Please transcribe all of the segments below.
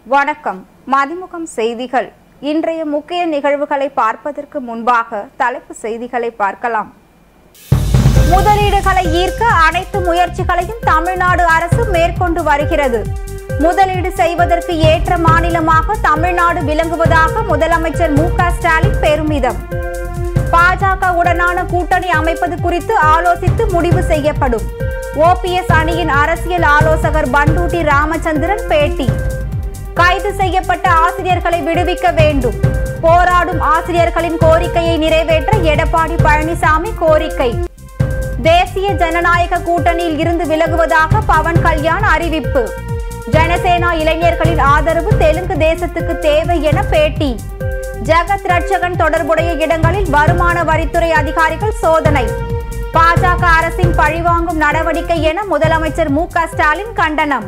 வணக்கம் மதிமுகம் செய்திகள் இன்றைய முக்கிய நிகழ்வுகளை பார்ப்பதற்கு முன்பாக தலைப்பு செய்திகளை பார்க்கலாம் முதலீடுகளை ஈர்க்க அனைத்து முயற்சிகளையும் தமிழ்நாடு அரசு மேற்கொண்டு வருகிறது முதலீடு செய்வதற்கு ஏற்ற மாநிலமாக தமிழ்நாடு விளங்குவதாக முதலமைச்சர் மு க ஸ்டாலின் பெருமிதம் பாஜக உடனான கூட்டணி அமைப்பது குறித்து ஆலோசித்து முடிவு செய்யப்படும் ஓபிஎஸ் அணியின் அரசியல் ஆலோசகர் பண்டூட்டி ராமச்சந்திரன் பேட்டி கைது செய்யப்பட்ட ஆசிரியர்களை விடுவிக்க வேண்டும் போராடும் ஆசிரியர்களின் கோரிக்கையை நிறைவேற்ற எடப்பாடி பழனிசாமி கோரிக்கை தேசிய ஜனநாயக கூட்டணியில் இருந்து விலகுவதாக பவன் கல்யாண் அறிவிப்பு ஜனசேனா இளைஞர்களின் ஆதரவு தெலுங்கு தேசத்துக்கு தேவை என பேட்டி ஜெகத் ரட்சகன் தொடர்புடைய இடங்களில் வருமான வரித்துறை அதிகாரிகள் சோதனை பாஜக அரசின் பழிவாங்கும் நடவடிக்கை என முதலமைச்சர் மு க ஸ்டாலின் கண்டனம்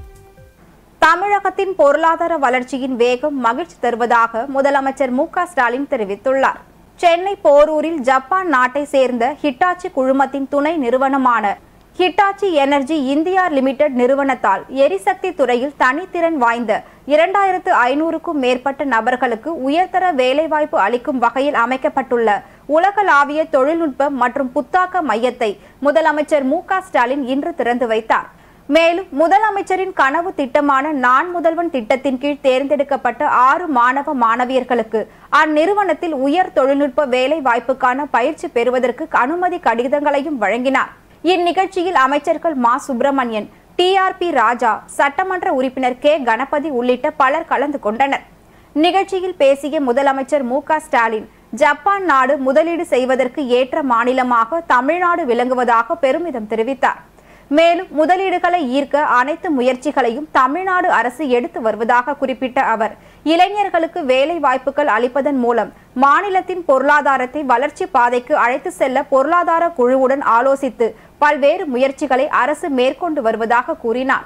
தமிழகத்தின் பொருளாதார வளர்ச்சியின் வேகம் மகிழ்ச்சி தருவதாக முதலமைச்சர் மு க ஸ்டாலின் தெரிவித்துள்ளார் சென்னை போரூரில் ஜப்பான் நாட்டை சேர்ந்த ஹிட்டாச்சி குழுமத்தின் துணை நிறுவனமான ஹிட்டாச்சி எனர்ஜி இந்தியா லிமிடெட் நிறுவனத்தால் எரிசக்தி துறையில் தனித்திறன் வாய்ந்த இரண்டாயிரத்து ஐநூறுக்கும் மேற்பட்ட நபர்களுக்கு உயர்தர வேலைவாய்ப்பு அளிக்கும் வகையில் அமைக்கப்பட்டுள்ள உலகளாவிய தொழில்நுட்ப மற்றும் புத்தாக்க மையத்தை முதலமைச்சர் மு க ஸ்டாலின் இன்று திறந்து வைத்தார் மேலும் முதலமைச்சரின் கனவு திட்டமான நான் முதல்வன் திட்டத்தின் கீழ் தேர்ந்தெடுக்கப்பட்ட ஆறு மாணவ மாணவியர்களுக்கு அந்நிறுவனத்தில் உயர் தொழில்நுட்ப வேலை வாய்ப்புக்கான பயிற்சி பெறுவதற்கு அனுமதி கடிதங்களையும் வழங்கினார் இந்நிகழ்ச்சியில் அமைச்சர்கள் மா Subramanian T R B Raja சட்டமன்ற உறுப்பினர் கே கணபதி உள்ளிட்ட பலர் கலந்து கொண்டனர் நிகழ்ச்சியில் பேசிய முதலமைச்சர் மு க ஸ்டாலின் ஜப்பான் நாடு முதலீடு செய்வதற்கு ஏற்ற மாநிலமாக தமிழ்நாடு விளங்குவதாக பெருமிதம் தெரிவித்தார் மேலும் முதலீடுகளை ஈர்க்க அனைத்து முயற்சிகளையும் தமிழ்நாடு அரசு எடுத்து வருவதாக குறிப்பிட்ட அவர் இளைஞர்களுக்கு வேலை வாய்ப்புகள் அளிப்பதன் மூலம் மாநிலத்தின் பொருளாதாரத்தை வளர்ச்சி பாதைக்கு அழைத்து செல்ல பொருளாதார குழுவுடன் ஆலோசித்து பல்வேறு முயற்சிகளை அரசு மேற்கொண்டு வருவதாக கூறினார்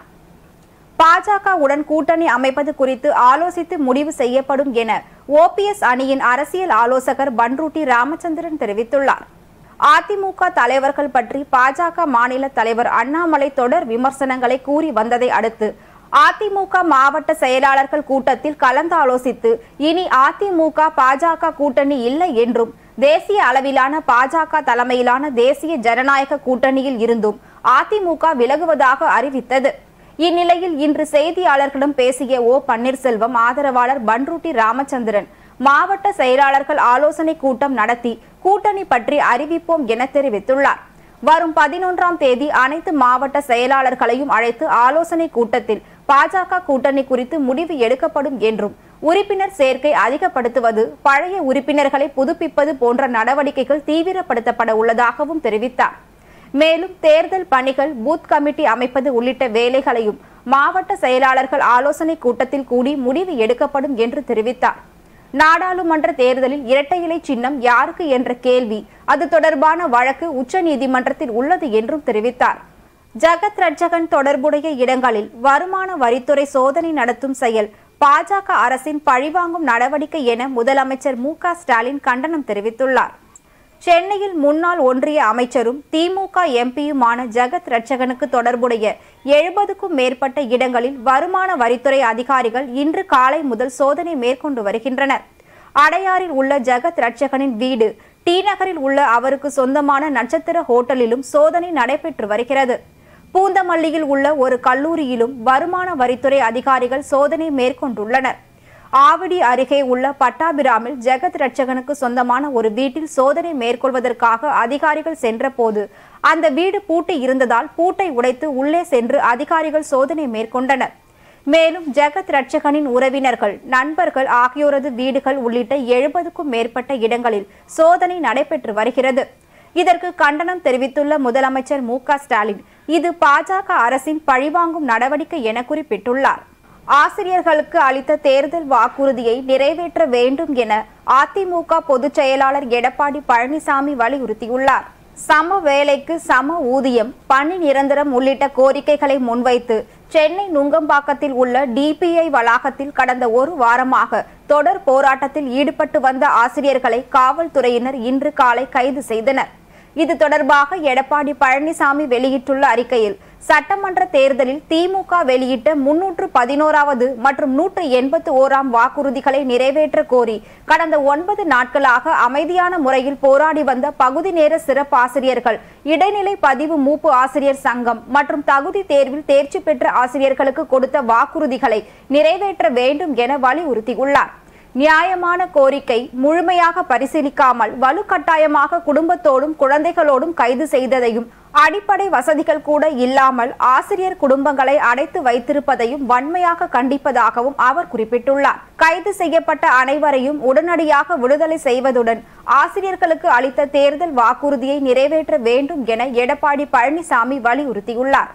பாஜகவுடன் கூட்டணி அமைப்பது குறித்து ஆலோசித்து முடிவு செய்யப்படும் என ஓபிஎஸ் அணியின் அரசியல் ஆலோசகர் பன்ருட்டி ராமச்சந்திரன் தெரிவித்துள்ளார் அதிமுக தலைவர்கள் பற்றி பாஜக மாநில தலைவர் அண்ணாமலை தொடர் விமர்சனங்களை கூறி வந்ததை அடுத்து அதிமுக மாவட்ட செயலாளர்கள் கூட்டத்தில் கலந்தாலோசித்து இனி அதிமுக பாஜக கூட்டணி இல்லை என்றும் தேசிய அளவிலான பாஜக தலைமையிலான தேசிய ஜனநாயக கூட்டணியில் இருந்தும் அதிமுக விலகுவதாக அறிவித்தது இந்நிலையில் இன்று செய்தியாளர்களிடம் பேசிய ஓ பன்னீர்செல்வம் ஆதரவாளர் பன்ருட்டி ராமச்சந்திரன் மாவட்ட செயலாளர்கள் ஆலோசனை கூட்டம் நடத்தி கூட்டணி பற்றி அறிவிப்போம் என தெரிவித்துள்ளார் வரும் பதினொன்றாம் தேதி அனைத்து மாவட்ட செயலாளர்களையும் அழைத்து ஆலோசனை கூட்டத்தில் பாஜக கூட்டணி குறித்து முடிவு எடுக்கப்படும் என்றும் உறுப்பினர் சேர்க்கை அதிகப்படுத்துவது பழைய உறுப்பினர்களை புதுப்பிப்பது போன்ற நடவடிக்கைகள் தீவிரப்படுத்தப்பட உள்ளதாகவும் தெரிவித்தார் மேலும் தேர்தல் பணிகள் பூத் கமிட்டி அமைப்பது உள்ளிட்ட வேலைகளையும் மாவட்ட செயலாளர்கள் ஆலோசனை கூட்டத்தில் கூடி முடிவு எடுக்கப்படும் என்று தெரிவித்தார் நாடாளுமன்ற தேர்தலில் இரட்டை இலை சின்னம் யாருக்கு என்ற கேள்வி அது தொடர்பான வழக்கு உச்சநீதிமன்றத்தில் உள்ளது என்றும் தெரிவித்தார் ஜகத் ரட்சகன் தொடர்புடைய இடங்களில் வருமான வரித்துறை சோதனை நடத்தும் செயல் பாஜக அரசின் பழிவாங்கும் நடவடிக்கை என முதலமைச்சர் மு க ஸ்டாலின் கண்டனம் தெரிவித்துள்ளார் சென்னையில் முன்னாள் ஒன்றிய அமைச்சரும் திமுக எம்பியுமான ஜெகத் ரட்சகனுக்கு தொடர்புடைய எழுபதுக்கும் மேற்பட்ட இடங்களில் வருமான வரித்துறை அதிகாரிகள் இன்று காலை முதல் சோதனை மேற்கொண்டு வருகின்றனர் அடையாறில் உள்ள ஜெகத் ரட்சகனின் வீடு டி நகரில் உள்ள அவருக்கு சொந்தமான நட்சத்திர ஹோட்டலிலும் சோதனை நடைபெற்று வருகிறது பூந்தமல்லியில் உள்ள ஒரு கல்லூரியிலும் வருமான வரித்துறை அதிகாரிகள் சோதனை மேற்கொண்டுள்ளனர் ஆவடி அருகே உள்ள பட்டாபிராமில் ஜெகத் ரட்சகனுக்கு சொந்தமான ஒரு வீட்டில் சோதனை மேற்கொள்வதற்காக அதிகாரிகள் சென்றபோது அந்த வீடு பூட்டி இருந்ததால் பூட்டை உடைத்து உள்ளே சென்று அதிகாரிகள் சோதனை மேற்கொண்டனர் மேலும் ஜெகத் ரட்சகனின் உறவினர்கள் நண்பர்கள் ஆகியோரது வீடுகள் உள்ளிட்ட எழுபதுக்கும் மேற்பட்ட இடங்களில் சோதனை நடைபெற்று வருகிறது இதற்கு கண்டனம் தெரிவித்துள்ள முதலமைச்சர் மு க ஸ்டாலின் இது பாஜக அரசின் பழிவாங்கும் நடவடிக்கை என குறிப்பிட்டுள்ளார் ஆசிரியர்களுக்கு அளித்த தேர்தல் வாக்குறுதியை நிறைவேற்ற வேண்டும் என அதிமுக பொதுச் செயலாளர் எடப்பாடி பழனிசாமி வலியுறுத்தியுள்ளார் சம வேலைக்கு சம ஊதியம் பணி நிரந்தரம் உள்ளிட்ட கோரிக்கைகளை முன்வைத்து சென்னை நுங்கம்பாக்கத்தில் உள்ள டிபிஐ வளாகத்தில் கடந்த ஒரு வாரமாக தொடர் போராட்டத்தில் ஈடுபட்டு வந்த ஆசிரியர்களை காவல்துறையினர் இன்று காலை கைது செய்தனர் இது தொடர்பாக எடப்பாடி பழனிசாமி வெளியிட்டுள்ள அறிக்கையில் சட்டமன்ற தேர்தலில் திமுக வெளியிட்ட முன்னூற்று பதினோராவது மற்றும் நூற்று எண்பத்து ஓராம் வாக்குறுதிகளை நிறைவேற்ற கோரி கடந்த ஒன்பது நாட்களாக அமைதியான முறையில் போராடி வந்த பகுதி நேர சிறப்பு ஆசிரியர்கள் இடைநிலை பதிவு மூப்பு ஆசிரியர் சங்கம் மற்றும் தகுதி தேர்வில் தேர்ச்சி பெற்ற ஆசிரியர்களுக்கு கொடுத்த வாக்குறுதிகளை நிறைவேற்ற வேண்டும் என வலியுறுத்தியுள்ளார் நியாயமான கோரிக்கை முழுமையாக பரிசீலிக்காமல் வலுக்கட்டாயமாக குடும்பத்தோடும் குழந்தைகளோடும் கைது செய்ததையும் அடிப்படை வசதிகள் கூட இல்லாமல் ஆசிரியர் குடும்பங்களை அடைத்து வைத்திருப்பதையும் வன்மையாக கண்டிப்பதாகவும் அவர் குறிப்பிட்டுள்ளார் கைது செய்யப்பட்ட அனைவரையும் உடனடியாக விடுதலை செய்வதுடன் ஆசிரியர்களுக்கு அளித்த தேர்தல் வாக்குறுதியை நிறைவேற்ற வேண்டும் என எடப்பாடி பழனிசாமி வலியுறுத்தியுள்ளார்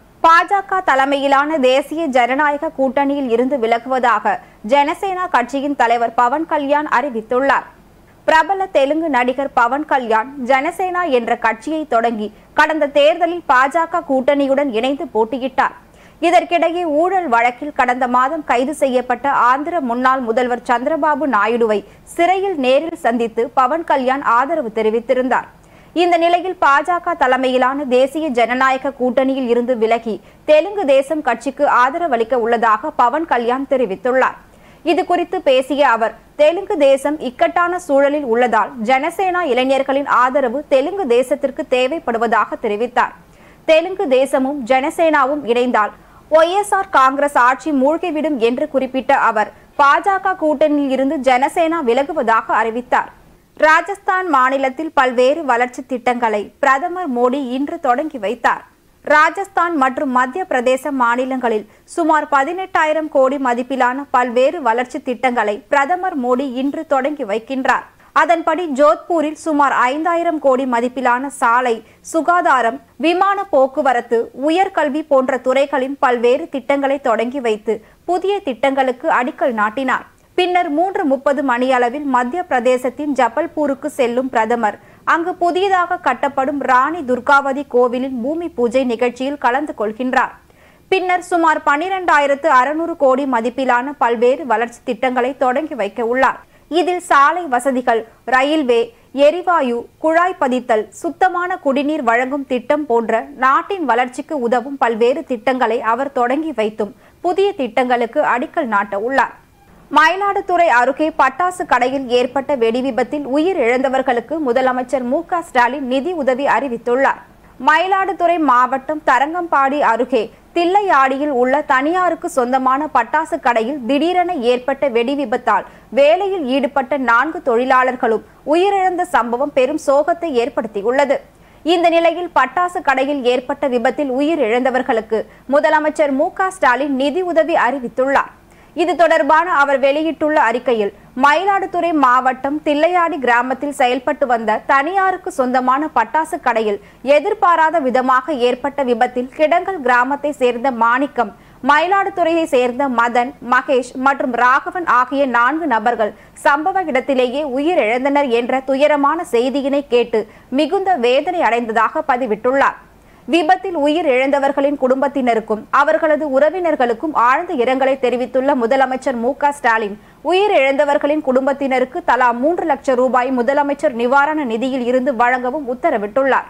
பாஜக தலைமையிலான தேசிய ஜனநாயக கூட்டணியில் இருந்து விலகுவதாக ஜனசேனா கட்சியின் தலைவர் பவன் கல்யாண் அறிவித்துள்ளார் பிரபல தெலுங்கு நடிகர் பவன் கல்யாண் ஜனசேனா என்ற கட்சியை தொடங்கி கடந்த தேர்தலில் பாஜக கூட்டணியுடன் இணைந்து போட்டியிட்டார் இதற்கிடையே ஊழல் வழக்கில் கடந்த மாதம் கைது செய்யப்பட்ட ஆந்திர முன்னாள் முதல்வர் சந்திரபாபு நாயுடுவை சிறையில் நேரில் சந்தித்து பவன் கல்யாண் ஆதரவு தெரிவித்திருந்தார் இந்த நிலையில் பாஜக தலைமையிலான தேசிய ஜனநாயக கூட்டணியில் இருந்து விலகி தெலுங்கு தேசம் கட்சிக்கு ஆதரவளிக்க உள்ளதாக பவன் கல்யாண் தெரிவித்துள்ளார் இது குறித்து பேசிய அவர் தெலுங்கு தேசம் இக்கட்டான சூழலில் உள்ளதால் ஜனசேனா இளைஞர்களின் ஆதரவு தெலுங்கு தேசத்திற்கு தேவைப்படுவதாக தெரிவித்தார் தெலுங்கு தேசமும் ஜனசேனாவும் இணைந்தால் ஒய்எஸ்ஆர் காங்கிரஸ் ஆட்சி மூழ்கிவிடும் என்று குறிப்பிட்ட அவர் பாஜக கூட்டணியில் இருந்து ஜனசேனா விலகுவதாக அறிவித்தார் ராஜஸ்தான் மாநிலத்தில் பல்வேறு வளர்ச்சி திட்டங்களை பிரதமர் மோடி இன்று தொடங்கி வைத்தார் ராஜஸ்தான் மற்றும் மத்திய பிரதேச மாநிலங்களில் சுமார் பதினெட்டாயிரம் கோடி மதிப்பிலான பல்வேறு வளர்ச்சி திட்டங்களை பிரதமர் மோடி இன்று தொடங்கி வைக்கின்றார் அதன்படி ஜோத்பூரில் சுமார் ஐந்தாயிரம் கோடி மதிப்பிலான சாலை சுகாதாரம் விமான போக்குவரத்து உயர்கல்வி போன்ற துறைகளின் பல்வேறு திட்டங்களை தொடங்கி வைத்து புதிய திட்டங்களுக்கு அடிக்கல் நாட்டினார் பின்னர் மூன்று முப்பது மணியளவில் மத்திய பிரதேசத்தின் ஜபல்பூருக்கு செல்லும் பிரதமர் அங்கு புதியதாக கட்டப்படும் ராணி துர்காவதி கோவிலின் பூமி பூஜை நிகழ்ச்சியில் கலந்து கொள்கின்றார் பின்னர் சுமார் பனிரெண்டாயிரத்து அறுநூறு கோடி மதிப்பிலான பல்வேறு வளர்ச்சி திட்டங்களை தொடங்கி வைக்க உள்ளார் இதில் சாலை வசதிகள் ரயில்வே எரிவாயு குழாய் பதித்தல் சுத்தமான குடிநீர் வழங்கும் திட்டம் போன்ற நாட்டின் வளர்ச்சிக்கு உதவும் பல்வேறு திட்டங்களை அவர் தொடங்கி வைத்தும் புதிய திட்டங்களுக்கு அடிக்கல் நாட்ட உள்ளார் மயிலாடுதுறை அருகே பட்டாசு கடையில் ஏற்பட்ட வெடிவிபத்தில் உயிர் இழந்தவர்களுக்கு முதலமைச்சர் மு க ஸ்டாலின் நிதி உதவி அறிவித்துள்ளார் மயிலாடுதுறை மாவட்டம் தரங்கம்பாடி அருகே தில்லையாடியில் உள்ள தனியாருக்கு சொந்தமான பட்டாசு கடையில் திடீரென ஏற்பட்ட வெடிவிபத்தால் வேலையில் ஈடுபட்ட நான்கு தொழிலாளர்களும் உயிரிழந்த சம்பவம் பெரும் சோகத்தை ஏற்படுத்தியுள்ளது இந்த நிலையில் பட்டாசு கடையில் ஏற்பட்ட விபத்தில் உயிர் இழந்தவர்களுக்கு முதலமைச்சர் மு க ஸ்டாலின் நிதி உதவி அறிவித்துள்ளார் இது தொடர்பான அவர் வெளியிட்டுள்ள அறிக்கையில் மயிலாடுதுறை மாவட்டம் தில்லையாடி கிராமத்தில் செயல்பட்டு வந்த தனியாருக்கு சொந்தமான பட்டாசு கடையில் எதிர்பாராத விதமாக ஏற்பட்ட விபத்தில் கிடங்கல் கிராமத்தை சேர்ந்த மாணிக்கம் மயிலாடுதுறையை சேர்ந்த மதன் மகேஷ் மற்றும் ராகவன் ஆகிய நான்கு நபர்கள் சம்பவ இடத்திலேயே உயிரிழந்தனர் என்ற துயரமான செய்தியினை கேட்டு மிகுந்த வேதனை அடைந்ததாக பதிவிட்டுள்ளார் விபத்தில் உயிர் இழந்தவர்களின் குடும்பத்தினருக்கும் அவர்களது உறவினர்களுக்கும் ஆழ்ந்த இரங்கலை தெரிவித்துள்ள முதலமைச்சர் மு க ஸ்டாலின் உயிர் இழந்தவர்களின் குடும்பத்தினருக்கு தலா மூன்று லட்சம் ரூபாய் முதலமைச்சர் நிவாரண நிதியில் இருந்து வழங்கவும் உத்தரவிட்டுள்ளார்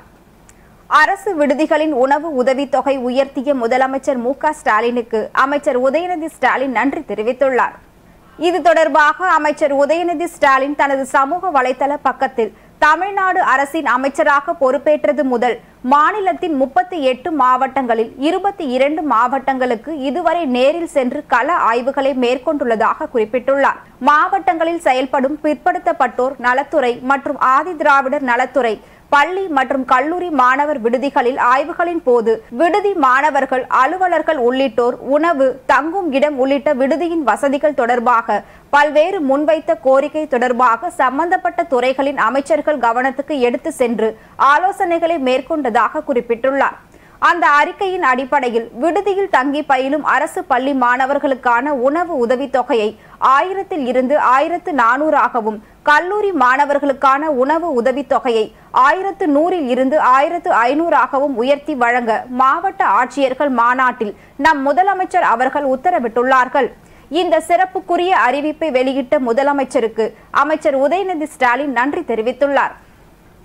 அரசு விடுதிகளின் உணவு உதவித்தொகை உயர்த்திய முதலமைச்சர் மு க ஸ்டாலினுக்கு அமைச்சர் உதயநிதி ஸ்டாலின் நன்றி தெரிவித்துள்ளார் இது தொடர்பாக அமைச்சர் உதயநிதி ஸ்டாலின் தனது சமூக வலைதள பக்கத்தில் தமிழ்நாடு அரசின் அமைச்சராக பொறுப்பேற்றது முதல் மாநிலத்தின் முப்பத்தி எட்டு மாவட்டங்களில் இருபத்தி இரண்டு மாவட்டங்களுக்கு இதுவரை நேரில் சென்று கள ஆய்வுகளை மேற்கொண்டுள்ளதாக குறிப்பிட்டுள்ளார் மாவட்டங்களில் செயல்படும் பிற்படுத்தப்பட்டோர் நலத்துறை மற்றும் ஆதிதிராவிடர் நலத்துறை பள்ளி மற்றும் கல்லூரி மாணவர் விடுதிகளில் ஆய்வுகளின் போது விடுதி மாணவர்கள் அலுவலர்கள் உள்ளிட்டோர் உணவு தங்கும் இடம் உள்ளிட்ட விடுதியின் வசதிகள் தொடர்பாக பல்வேறு முன்வைத்த கோரிக்கை தொடர்பாக சம்பந்தப்பட்ட துறைகளின் அமைச்சர்கள் கவனத்துக்கு எடுத்து சென்று ஆலோசனைகளை மேற்கொண்டதாக குறிப்பிட்டுள்ளார் அந்த அறிக்கையின் அடிப்படையில் விடுதியில் தங்கி பயிலும் அரசு பள்ளி மாணவர்களுக்கான உணவு உதவித்தொகையை ஆயிரத்தில் இருந்து ஆயிரத்து நானூறாகவும் கல்லூரி மாணவர்களுக்கான உணவு உதவித்தொகையை ஆயிரத்து நூறில் இருந்து ஆயிரத்து ஐநூறாகவும் உயர்த்தி வழங்க மாவட்ட ஆட்சியர்கள் மாநாட்டில் நம் முதலமைச்சர் அவர்கள் உத்தரவிட்டுள்ளார்கள் இந்த சிறப்புக்குரிய அறிவிப்பை வெளியிட்ட முதலமைச்சருக்கு அமைச்சர் உதயநிதி ஸ்டாலின் நன்றி தெரிவித்துள்ளார்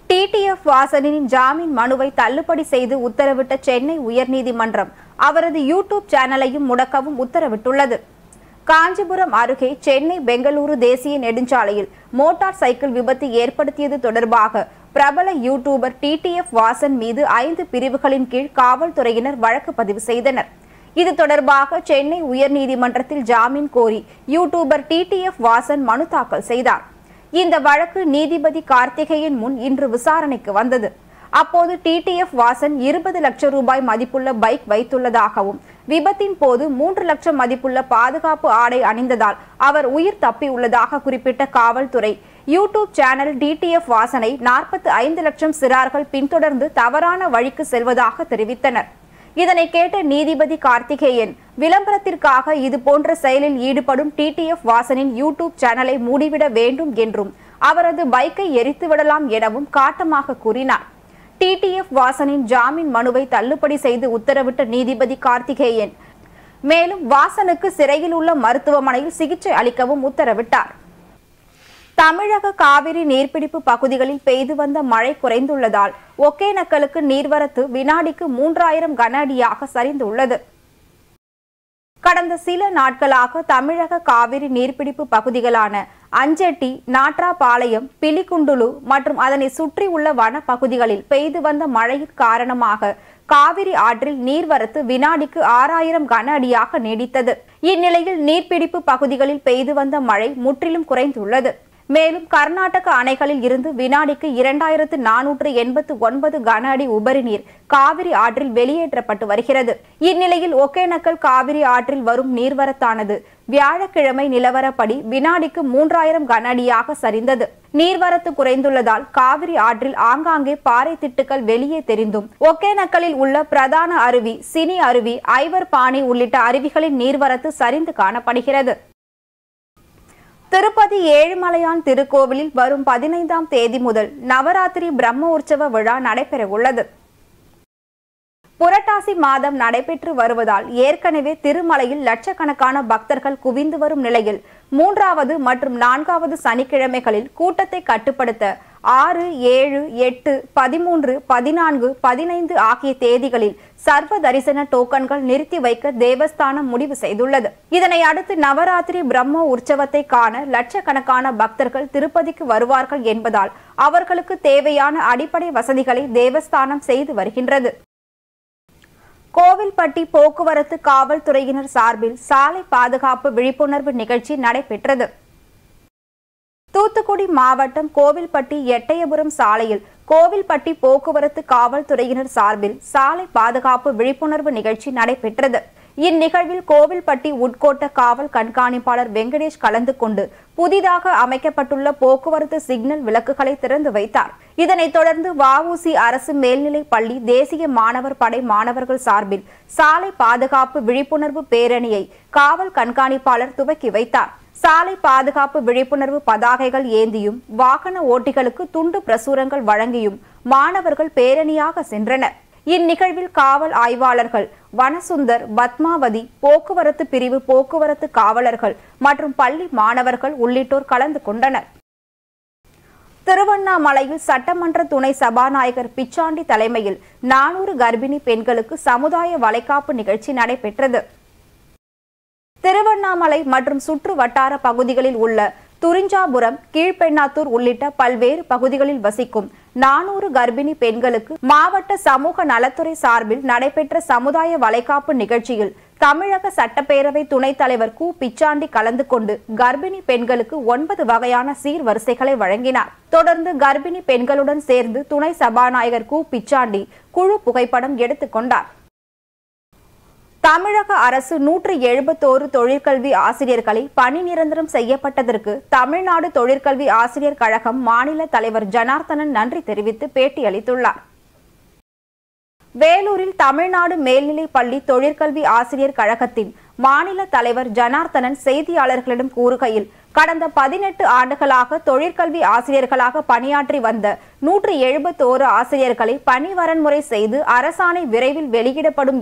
டிடிஎஃப் வாசனின் ஜாமீன் மனுவை தள்ளுபடி செய்து உத்தரவிட்ட சென்னை உயர்நீதிமன்றம் அவரது யூடியூப் சேனலையும் முடக்கவும் உத்தரவிட்டுள்ளது காஞ்சிபுரம் அருகே சென்னை பெங்களூரு தேசிய நெடுஞ்சாலையில் மோட்டார் சைக்கிள் விபத்து ஏற்படுத்தியது தொடர்பாக பிரபல யூடியூபர் டிடிஎஃப் வாசன் மீது ஐந்து பிரிவுகளின் கீழ் காவல்துறையினர் வழக்கு பதிவு செய்தனர் இது தொடர்பாக சென்னை உயர்நீதிமன்றத்தில் ஜாமீன் கோரி யூடியூபர் டிடிஎஃப் வாசன் மனு தாக்கல் செய்தார் இந்த வழக்கு நீதிபதி கார்த்திகேயன் முன் இன்று விசாரணைக்கு வந்தது அப்போது டிடிஎஃப் வாசன் இருபது லட்சம் ரூபாய் மதிப்புள்ள பைக் வைத்துள்ளதாகவும் விபத்தின் போது மூன்று லட்சம் மதிப்புள்ள பாதுகாப்பு ஆடை அணிந்ததால் அவர் உயிர் தப்பியுள்ளதாக குறிப்பிட்ட காவல்துறை யூடியூப் சேனல் டிடிஎஃப் வாசனை நாற்பத்தி ஐந்து லட்சம் சிறார்கள் பின்தொடர்ந்து தவறான வழிக்கு செல்வதாக தெரிவித்தனர் இதனை கேட்ட நீதிபதி கார்த்திகேயன் விளம்பரத்திற்காக இது போன்ற செயலில் ஈடுபடும் டிடிஎஃப் வாசனின் யூடியூப் சேனலை மூடிவிட வேண்டும் என்றும் அவரது பைக்கை எரித்து விடலாம் எனவும் காட்டமாக கூறினார் டிடிஎஃப் வாசனின் ஜாமீன் மனுவை தள்ளுபடி செய்து உத்தரவிட்ட நீதிபதி கார்த்திகேயன் மேலும் வாசனுக்கு சிறையில் உள்ள மருத்துவமனையில் சிகிச்சை அளிக்கவும் உத்தரவிட்டார் தமிழக காவிரி நீர்பிடிப்பு பகுதிகளில் பெய்து வந்த மழை குறைந்துள்ளதால் ஒகேனக்கலுக்கு நீர்வரத்து வினாடிக்கு மூன்றாயிரம் கன அடியாக சரிந்துள்ளது கடந்த சில நாட்களாக தமிழக காவிரி நீர்பிடிப்பு பகுதிகளான அஞ்செட்டி நாட்ராபாளையம் பிலிகுண்டுலு மற்றும் அதனை சுற்றி உள்ள வன பகுதிகளில் பெய்து வந்த மழையின் காரணமாக காவிரி ஆற்றில் நீர்வரத்து வினாடிக்கு ஆறாயிரம் கன அடியாக நீடித்தது இந்நிலையில் நீர்பிடிப்பு பகுதிகளில் பெய்து வந்த மழை முற்றிலும் குறைந்துள்ளது மேலும் கர்நாடக அணைகளில் இருந்து வினாடிக்கு இரண்டாயிரத்து நானூற்று எண்பத்து ஒன்பது கன அடி உபரி நீர் காவிரி ஆற்றில் வெளியேற்றப்பட்டு வருகிறது இந்நிலையில் ஒகேனக்கல் காவிரி ஆற்றில் வரும் நீர்வரத்தானது வியாழக்கிழமை நிலவரப்படி வினாடிக்கு மூன்றாயிரம் கன அடியாக சரிந்தது நீர்வரத்து குறைந்துள்ளதால் காவிரி ஆற்றில் ஆங்காங்கே பாறை திட்டுக்கள் வெளியே தெரிந்தும் ஒகேனக்கலில் உள்ள பிரதான அருவி சினி அருவி ஐவர் பாணி உள்ளிட்ட அருவிகளின் நீர்வரத்து சரிந்து காணப்படுகிறது திருப்பதி ஏழுமலையான் திருக்கோவிலில் வரும் பதினைந்தாம் தேதி முதல் நவராத்திரி பிரம்ம உற்சவ விழா நடைபெறவுள்ளது புரட்டாசி மாதம் நடைபெற்று வருவதால் ஏற்கனவே திருமலையில் லட்சக்கணக்கான பக்தர்கள் குவிந்து வரும் நிலையில் மூன்றாவது மற்றும் நான்காவது சனிக்கிழமைகளில் கூட்டத்தை கட்டுப்படுத்த ஆறு ஏழு எட்டு பதிமூன்று பதினான்கு பதினைந்து ஆகிய தேதிகளில் சர்வ தரிசன டோக்கன்கள் நிறுத்தி வைக்க தேவஸ்தானம் முடிவு செய்துள்ளது இதனை அடுத்து நவராத்திரி பிரம்ம உற்சவத்தை காண லட்சக்கணக்கான பக்தர்கள் திருப்பதிக்கு வருவார்கள் என்பதால் அவர்களுக்கு தேவையான அடிப்படை வசதிகளை தேவஸ்தானம் செய்து வருகின்றது கோவில்பட்டி போக்குவரத்து காவல்துறையினர் சார்பில் சாலை பாதுகாப்பு விழிப்புணர்வு நிகழ்ச்சி நடைபெற்றது தூத்துக்குடி மாவட்டம் கோவில்பட்டி எட்டயபுரம் சாலையில் கோவில்பட்டி போக்குவரத்து காவல்துறையினர் சார்பில் சாலை பாதுகாப்பு விழிப்புணர்வு நிகழ்ச்சி நடைபெற்றது இந்நிகழ்வில் கோவில்பட்டி உட்கோட்ட காவல் கண்காணிப்பாளர் வெங்கடேஷ் கலந்து கொண்டு புதிதாக அமைக்கப்பட்டுள்ள போக்குவரத்து சிக்னல் விளக்குகளை திறந்து வைத்தார் இதனைத் தொடர்ந்து வஉசி அரசு மேல்நிலைப் பள்ளி தேசிய மாணவர் படை மாணவர்கள் சார்பில் சாலை பாதுகாப்பு விழிப்புணர்வு பேரணியை காவல் கண்காணிப்பாளர் துவக்கி வைத்தார் சாலை பாதுகாப்பு விழிப்புணர்வு பதாகைகள் ஏந்தியும் வாகன ஓட்டிகளுக்கு துண்டு பிரசுரங்கள் வழங்கியும் மாணவர்கள் பேரணியாக சென்றனர் இந்நிகழ்வில் காவல் ஆய்வாளர்கள் வனசுந்தர் பத்மாவதி போக்குவரத்து பிரிவு போக்குவரத்து காவலர்கள் மற்றும் பள்ளி மாணவர்கள் உள்ளிட்டோர் கலந்து கொண்டனர் திருவண்ணாமலையில் சட்டமன்ற துணை சபாநாயகர் பிச்சாண்டி தலைமையில் நானூறு கர்ப்பிணி பெண்களுக்கு சமுதாய வளைகாப்பு நிகழ்ச்சி நடைபெற்றது திருவண்ணாமலை மற்றும் சுற்று வட்டார பகுதிகளில் உள்ள துரிஞ்சாபுரம் கீழ்பெண்ணாத்தூர் உள்ளிட்ட பல்வேறு பகுதிகளில் வசிக்கும் நானூறு கர்ப்பிணி பெண்களுக்கு மாவட்ட சமூக நலத்துறை சார்பில் நடைபெற்ற சமுதாய வளைகாப்பு நிகழ்ச்சியில் தமிழக சட்டப்பேரவை துணைத் தலைவர் கு பிச்சாண்டி கலந்து கொண்டு கர்ப்பிணி பெண்களுக்கு ஒன்பது வகையான சீர்வரிசைகளை வழங்கினார் தொடர்ந்து கர்ப்பிணி பெண்களுடன் சேர்ந்து துணை சபாநாயகர் கு பிச்சாண்டி குழு புகைப்படம் எடுத்துக்கொண்டார் தமிழக அரசு நூற்று எழுபத்தோரு தொழிற்கல்வி ஆசிரியர்களை பணி நிரந்தரம் செய்யப்பட்டதற்கு தமிழ்நாடு தொழிற்கல்வி ஆசிரியர் கழகம் மாநில தலைவர் ஜனார்த்தனன் நன்றி தெரிவித்து பேட்டியளித்துள்ளார் வேலூரில் தமிழ்நாடு மேல்நிலைப் பள்ளி தொழிற்கல்வி ஆசிரியர் கழகத்தின் மாநில தலைவர் ஜனார்த்தனன் செய்தியாளர்களிடம் கூறுகையில் கடந்த பதினெட்டு ஆண்டுகளாக தொழிற்கல்வி ஆசிரியர்களாக பணியாற்றி வந்த நூற்று எழுபத்தோரு ஆசிரியர்களை பணி வரன்முறை செய்து அரசாணை விரைவில் வெளியிடப்படும் என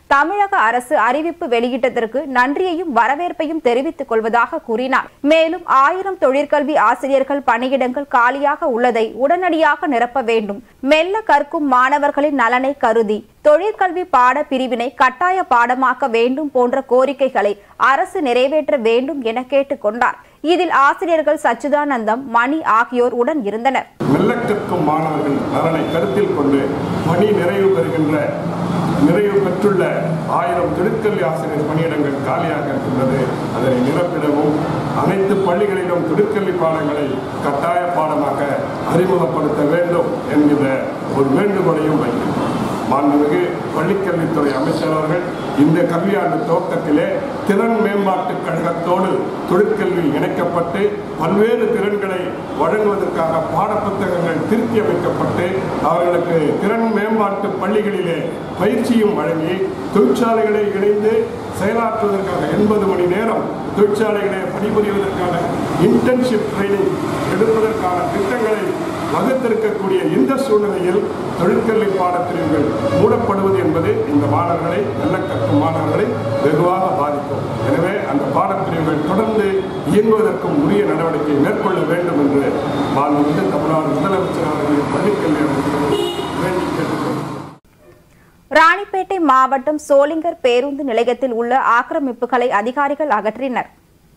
தமிழக அரசு அறிவிப்பு வெளியிட்டதற்கு நன்றியையும் வரவேற்பையும் தெரிவித்துக் கொள்வதாக கூறினார் மேலும் ஆயிரம் தொழிற்கல்வி ஆசிரியர்கள் பணியிடங்கள் காலியாக உள்ளதை உடனடியாக நிரப்ப வேண்டும் மெல்ல கற்கும் மாணவர்களின் நலனை கருதி தொழிற்கல்வி பாட பிரிவினை கட்டாய பாடமாக்க வேண்டும் போன்ற கோரிக்கைகளை அரசு நிறைவேற்ற வேண்டும் என கேட்டுக்கொண்டார் இதில் ஆசிரியர்கள் சச்சிதானந்தம் மணி ஆகியோர் உடன் இருந்தனர் மெல்ல கற்கும் மாணவர்கள் நலனை கருத்தில் கொண்டு பணி நிறைவு பெறுகின்ற நிறைவு பெற்றுள்ள ஆயிரம் தொழிற்கல்வி ஆசிரியர் பணியிடங்கள் காலியாக இருக்கின்றது அதனை நிரப்பிடவும் அனைத்து பள்ளிகளிலும் தொழிற்கல்வி பாடங்களை கட்டாய பாடமாக அறிமுகப்படுத்த வேண்டும் என்கிற ஒரு வேண்டுகோளையும் வைக்கின்றோம் மாண்புமிகு பள்ளிக்கல்வித்துறை அமைச்சர் அவர்கள் இந்த கல்வியாண்டு துவக்கத்திலே திறன் மேம்பாட்டு கழகத்தோடு தொழிற்கல்வி இணைக்கப்பட்டு பல்வேறு திறன்களை வழங்குவதற்காக பாடப்புத்தகங்கள் திருத்தி அமைக்கப்பட்டு அவர்களுக்கு திறன் மேம்பாட்டு பள்ளிகளிலே பயிற்சியும் வழங்கி தொழிற்சாலைகளை இணைந்து செயலாற்றுவதற்காக எண்பது மணி நேரம் தொழிற்சாலைகளை பணிபுரிவதற்கான இன்டர்ன்ஷிப் ட்ரைனிங் எடுப்பதற்கான திட்டங்களை வகுத்திருக்கக்கூடிய இந்த சூழ்நிலையில் தொழிற்கல்வி பாடப்பிரிவுகள் மூடப்படுவது என்பது இந்த மாணவர்களை நல்ல கற்கும் மாணவர்களை வெகுவாக பாதிக்கும் எனவே அந்த பாடப்பிரிவுகள் தொடர்ந்து இயங்குவதற்கும் உரிய நடவடிக்கை மேற்கொள்ள வேண்டும் என்று மாண்புமிகு தமிழ்நாடு முதலமைச்சர் அவர்களின் பள்ளிக்கல்வி அமைச்சர்கள் வேண்டி கேட்டுக்கொள்கிறேன் ராணிப்பேட்டை மாவட்டம் சோளிங்கர் பேருந்து நிலையத்தில் உள்ள ஆக்கிரமிப்புகளை அதிகாரிகள் அகற்றினர்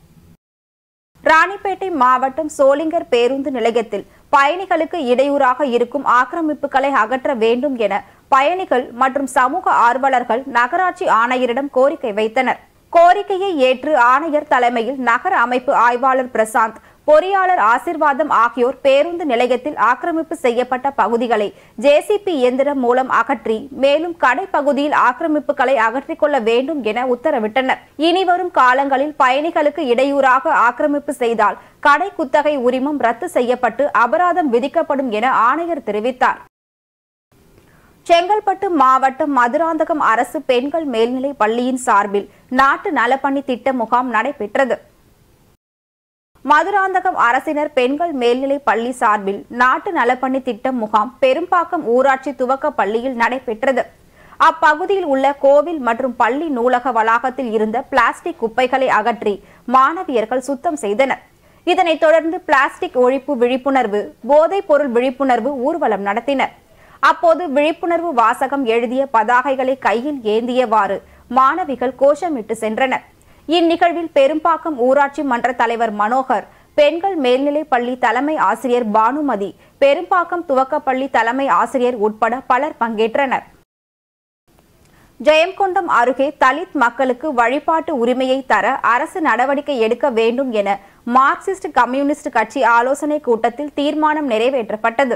ராணிப்பேட்டை மாவட்டம் சோளிங்கர் பேருந்து நிலையத்தில் பயணிகளுக்கு இடையூறாக இருக்கும் ஆக்கிரமிப்புகளை அகற்ற வேண்டும் என பயணிகள் மற்றும் சமூக ஆர்வலர்கள் நகராட்சி ஆணையரிடம் கோரிக்கை வைத்தனர் கோரிக்கையை ஏற்று ஆணையர் தலைமையில் நகர அமைப்பு ஆய்வாளர் பிரசாந்த் பொறியாளர் ஆசிர்வாதம் ஆகியோர் பேருந்து நிலையத்தில் ஆக்கிரமிப்பு செய்யப்பட்ட பகுதிகளை ஜேசிபி இயந்திரம் மூலம் அகற்றி மேலும் கடை பகுதியில் ஆக்கிரமிப்புகளை அகற்றிக் கொள்ள வேண்டும் என உத்தரவிட்டனர் இனிவரும் காலங்களில் பயணிகளுக்கு இடையூறாக ஆக்கிரமிப்பு செய்தால் கடை குத்தகை உரிமம் ரத்து செய்யப்பட்டு அபராதம் விதிக்கப்படும் என ஆணையர் தெரிவித்தார் செங்கல்பட்டு மாவட்டம் மதுராந்தகம் அரசு பெண்கள் மேல்நிலை பள்ளியின் சார்பில் நாட்டு நலப்பணி திட்ட முகாம் நடைபெற்றது மதுராந்தகம் அரசினர் பெண்கள் மேல்நிலை பள்ளி சார்பில் நாட்டு நலப்பணி திட்டம் முகாம் பெரும்பாக்கம் ஊராட்சி துவக்க பள்ளியில் நடைபெற்றது அப்பகுதியில் உள்ள கோவில் மற்றும் பள்ளி நூலக வளாகத்தில் இருந்த பிளாஸ்டிக் குப்பைகளை அகற்றி மாணவியர்கள் சுத்தம் செய்தனர் இதனைத் தொடர்ந்து பிளாஸ்டிக் ஒழிப்பு விழிப்புணர்வு போதைப் பொருள் விழிப்புணர்வு ஊர்வலம் நடத்தினர் அப்போது விழிப்புணர்வு வாசகம் எழுதிய பதாகைகளை கையில் ஏந்தியவாறு மாணவிகள் கோஷமிட்டு சென்றனர் இந்நிகழ்வில் பெரும்பாக்கம் ஊராட்சி மன்ற தலைவர் மனோகர் பெண்கள் மேல்நிலைப் பள்ளி தலைமை ஆசிரியர் பானுமதி பெரும்பாக்கம் துவக்கப்பள்ளி தலைமை ஆசிரியர் உட்பட பலர் பங்கேற்றனர் ஜெயங்கொண்டம் அருகே தலித் மக்களுக்கு வழிபாட்டு உரிமையை தர அரசு நடவடிக்கை எடுக்க வேண்டும் என மார்க்சிஸ்ட் கம்யூனிஸ்ட் கட்சி ஆலோசனை கூட்டத்தில் தீர்மானம் நிறைவேற்றப்பட்டது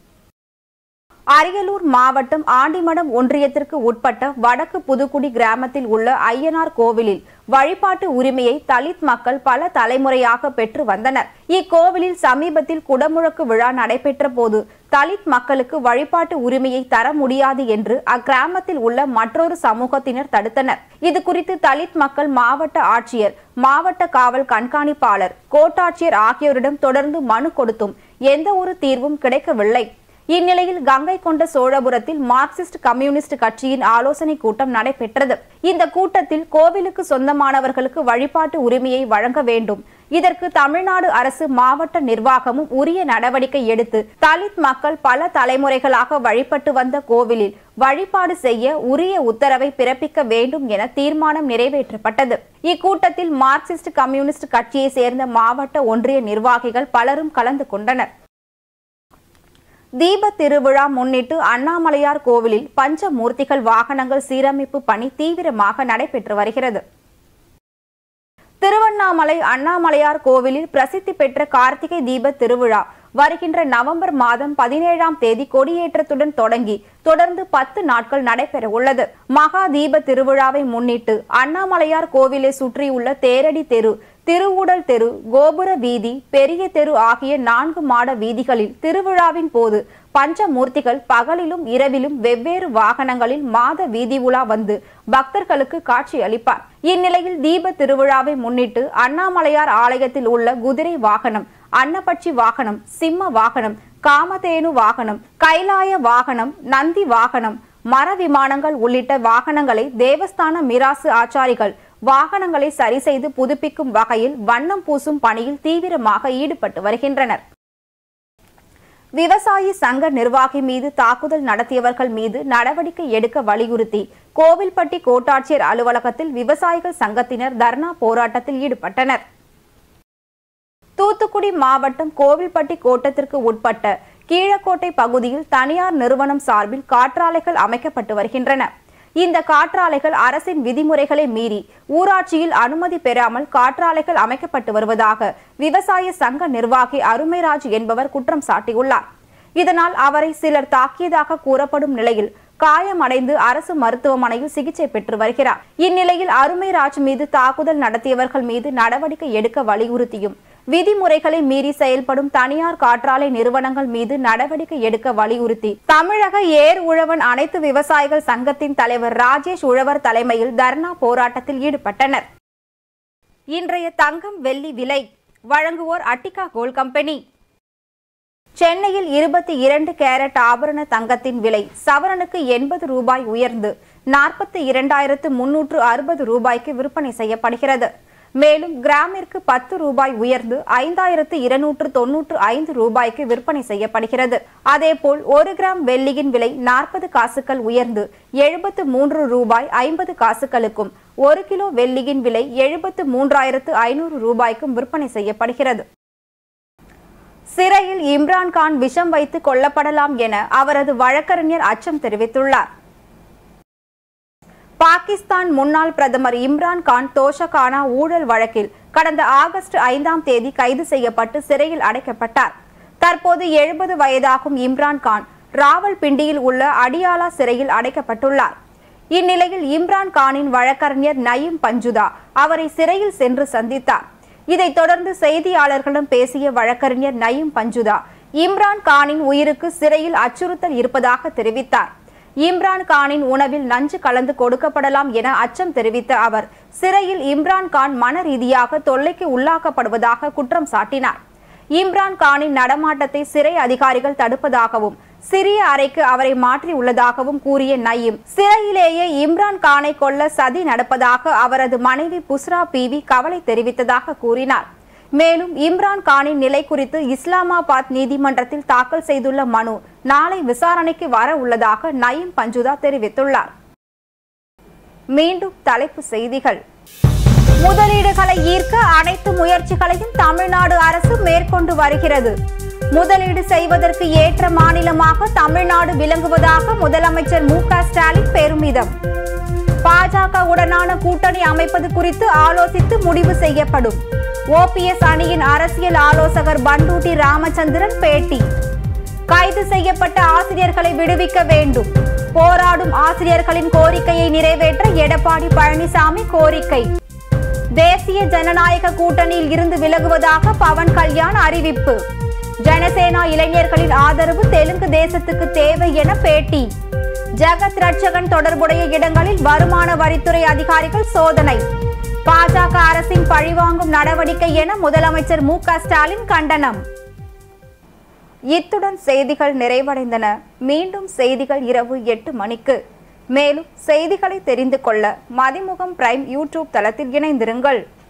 அரியலூர் மாவட்டம் ஆண்டிமடம் ஒன்றியத்திற்கு உட்பட்ட வடக்கு புதுக்குடி கிராமத்தில் உள்ள ஐயனார் கோவிலில் வழிபாட்டு உரிமையை தலித் மக்கள் பல தலைமுறையாக பெற்று வந்தனர் இக்கோவிலில் சமீபத்தில் குடமுழக்கு விழா நடைபெற்ற போது தலித் மக்களுக்கு வழிபாட்டு உரிமையை தர முடியாது என்று அக்கிராமத்தில் உள்ள மற்றொரு சமூகத்தினர் தடுத்தனர் இது குறித்து தலித் மக்கள் மாவட்ட ஆட்சியர் மாவட்ட காவல் கண்காணிப்பாளர் கோட்டாட்சியர் ஆகியோரிடம் தொடர்ந்து மனு கொடுத்தும் எந்த ஒரு தீர்வும் கிடைக்கவில்லை இந்நிலையில் கங்கை கொண்ட சோழபுரத்தில் மார்க்சிஸ்ட் கம்யூனிஸ்ட் கட்சியின் ஆலோசனை கூட்டம் நடைபெற்றது இந்த கூட்டத்தில் கோவிலுக்கு சொந்தமானவர்களுக்கு வழிபாட்டு உரிமையை வழங்க வேண்டும் இதற்கு தமிழ்நாடு அரசு மாவட்ட நிர்வாகமும் உரிய நடவடிக்கை எடுத்து தலித் மக்கள் பல தலைமுறைகளாக வழிபட்டு வந்த கோவிலில் வழிபாடு செய்ய உரிய உத்தரவை பிறப்பிக்க வேண்டும் என தீர்மானம் நிறைவேற்றப்பட்டது இக்கூட்டத்தில் மார்க்சிஸ்ட் கம்யூனிஸ்ட் கட்சியை சேர்ந்த மாவட்ட ஒன்றிய நிர்வாகிகள் பலரும் கலந்து கொண்டனர் தீப திருவிழா முன்னிட்டு அண்ணாமலையார் கோவிலில் பஞ்சமூர்த்திகள் வாகனங்கள் சீரமைப்பு பணி தீவிரமாக நடைபெற்று வருகிறது திருவண்ணாமலை அண்ணாமலையார் கோவிலில் பிரசித்தி பெற்ற கார்த்திகை தீப திருவிழா வருகின்ற நவம்பர் மாதம் பதினேழாம் தேதி கொடியேற்றத்துடன் தொடங்கி தொடர்ந்து பத்து நாட்கள் நடைபெற உள்ளது மகா தீப திருவிழாவை முன்னிட்டு அண்ணாமலையார் கோவிலை சுற்றியுள்ள தேரடி தெரு திருவுடல் தெரு கோபுர வீதி பெரிய தெரு ஆகிய நான்கு மாட வீதிகளில் திருவிழாவின் போது பஞ்சமூர்த்திகள் பகலிலும் இரவிலும் வெவ்வேறு வாகனங்களில் மாத வீதி உலா வந்து பக்தர்களுக்கு காட்சி அளிப்பார் இந்நிலையில் தீப திருவிழாவை முன்னிட்டு அண்ணாமலையார் ஆலயத்தில் உள்ள குதிரை வாகனம் அன்னப்பட்சி வாகனம் சிம்ம வாகனம் காமதேனு வாகனம் கைலாய வாகனம் நந்தி வாகனம் மர விமானங்கள் உள்ளிட்ட வாகனங்களை தேவஸ்தான மிராசு ஆச்சாரிகள் வாகனங்களை சரி செய்து புதுப்பிக்கும் வகையில் வண்ணம் பூசும் பணியில் தீவிரமாக ஈடுபட்டு வருகின்றனர் விவசாயி சங்க நிர்வாகி மீது தாக்குதல் நடத்தியவர்கள் மீது நடவடிக்கை எடுக்க வலியுறுத்தி கோவில்பட்டி கோட்டாட்சியர் அலுவலகத்தில் விவசாயிகள் சங்கத்தினர் தர்ணா போராட்டத்தில் ஈடுபட்டனர் தூத்துக்குடி மாவட்டம் கோவில்பட்டி கோட்டத்திற்கு உட்பட்ட கீழக்கோட்டை பகுதியில் தனியார் நிறுவனம் சார்பில் காற்றாலைகள் அமைக்கப்பட்டு வருகின்றன இந்த காற்றாலைகள் அரசின் விதிமுறைகளை மீறி ஊராட்சியில் அனுமதி பெறாமல் காற்றாலைகள் அமைக்கப்பட்டு வருவதாக விவசாய சங்க நிர்வாகி அருமைராஜ் என்பவர் குற்றம் சாட்டியுள்ளார் இதனால் அவரை சிலர் தாக்கியதாக கூறப்படும் நிலையில் காயமடைந்து அரசு மருத்துவமனையில் சிகிச்சை பெற்று வருகிறார் இந்நிலையில் அருமைராஜ் மீது தாக்குதல் நடத்தியவர்கள் மீது நடவடிக்கை எடுக்க வலியுறுத்தியும் விதிமுறைகளை மீறி செயல்படும் தனியார் காற்றாலை நிறுவனங்கள் மீது நடவடிக்கை எடுக்க வலியுறுத்தி தமிழக ஏர் உழவன் அனைத்து விவசாயிகள் சங்கத்தின் தலைவர் ராஜேஷ் உழவர் தலைமையில் தர்ணா போராட்டத்தில் ஈடுபட்டனர் இன்றைய தங்கம் வெள்ளி விலை வழங்குவோர் அட்டிகா கோல்ட் கம்பெனி சென்னையில் இருபத்தி இரண்டு கேரட் ஆபரண தங்கத்தின் விலை சவரனுக்கு எண்பது ரூபாய் உயர்ந்து நாற்பத்தி இரண்டாயிரத்து முன்னூற்று அறுபது ரூபாய்க்கு விற்பனை செய்யப்படுகிறது மேலும் கிராமிற்கு பத்து ரூபாய் உயர்ந்து ஐந்தாயிரத்து இருநூற்று தொன்னூற்று ஐந்து ரூபாய்க்கு விற்பனை செய்யப்படுகிறது அதேபோல் ஒரு கிராம் வெள்ளியின் விலை நாற்பது காசுகள் உயர்ந்து எழுபத்து மூன்று ரூபாய் ஐம்பது காசுகளுக்கும் ஒரு கிலோ வெள்ளியின் விலை எழுபத்து மூன்றாயிரத்து ஐநூறு ரூபாய்க்கும் விற்பனை செய்யப்படுகிறது சிறையில் இம்ரான்கான் விஷம் வைத்து கொல்லப்படலாம் என அவரது வழக்கறிஞர் அச்சம் தெரிவித்துள்ளார் பாகிஸ்தான் முன்னாள் பிரதமர் இம்ரான் கான் தோஷகானா ஊழல் வழக்கில் கடந்த ஆகஸ்ட் ஐந்தாம் தேதி கைது செய்யப்பட்டு சிறையில் அடைக்கப்பட்டார் தற்போது எழுபது வயதாகும் இம்ரான் கான் ராவல்பிண்டியில் உள்ள அடியாலா சிறையில் அடைக்கப்பட்டுள்ளார் இந்நிலையில் இம்ரான் கானின் வழக்கறிஞர் நயீம் பஞ்சுதா அவரை சிறையில் சென்று சந்தித்தார் இதைத் தொடர்ந்து செய்தியாளர்களிடம் பேசிய வழக்கறிஞர் நயீம் பஞ்சுதா இம்ரான் கானின் உயிருக்கு சிறையில் அச்சுறுத்தல் இருப்பதாக தெரிவித்தார் இம்ரான் கானின் உணவில் நஞ்சு கலந்து கொடுக்கப்படலாம் என அச்சம் தெரிவித்த அவர் சிறையில் இம்ரான் கான் மன ரீதியாக தொல்லைக்கு உள்ளாக்கப்படுவதாக குற்றம் சாட்டினார் இம்ரான் கானின் நடமாட்டத்தை சிறை அதிகாரிகள் தடுப்பதாகவும் சிறிய அறைக்கு அவரை மாற்றி உள்ளதாகவும் கூறிய நயீம் சிறையிலேயே இம்ரான் கானை கொல்ல சதி நடப்பதாக அவரது மனைவி புஸ்ரா பீவி கவலை தெரிவித்ததாக கூறினார் மேலும் இம்ரான் கானின் நிலை குறித்து இஸ்லாமாபாத் நீதிமன்றத்தில் தாக்கல் செய்துள்ள மனு நாளை விசாரணைக்கு வர உள்ளதாக நயீம் பஞ்சுதா தெரிவித்துள்ளார் மீண்டும் தலைப்பு செய்திகள் முதலீடுகளை ஈர்க்க அனைத்து முயற்சிகளையும் தமிழ்நாடு அரசு மேற்கொண்டு வருகிறது முதலீடு செய்வதற்கு ஏற்ற மாநிலமாக தமிழ்நாடு விளங்குவதாக முதலமைச்சர் மு க ஸ்டாலின் பெருமிதம் பாஜக உடனான கூட்டணி அமைப்பது குறித்து ஆலோசித்து முடிவு செய்யப்படும் ஓபிஎஸ் அணியின் அரசியல் ஆலோசகர் பண்டூட்டி ராமச்சந்திரன் பேட்டி கைது செய்யப்பட்ட ஆசிரியர்களை விடுவிக்க வேண்டும் போராடும் ஆசிரியர்களின் கோரிக்கையை நிறைவேற்ற எடப்பாடி பழனிசாமி கோரிக்கை தேசிய ஜனநாயக கூட்டணியில் இருந்து விலகுவதாக பவன் கல்யாண் அறிவிப்பு ஜனசேனா இளைஞர்களின் ஆதரவு தெலுங்கு தேசத்துக்கு தேவை என பேட்டி ஜெகத் ரட்சகன் தொடர்புடைய இடங்களில் வருமான வரித்துறை அதிகாரிகள் சோதனை பாஜக அரசின் பழிவாங்கும் நடவடிக்கை என முதலமைச்சர் மு க ஸ்டாலின் கண்டனம் இத்துடன் செய்திகள் நிறைவடைந்தன மீண்டும் செய்திகள் இரவு எட்டு மணிக்கு மேலும் செய்திகளை தெரிந்து கொள்ள மதிமுகம் பிரைம் யூடியூப் தளத்தில் இணைந்திருங்கள்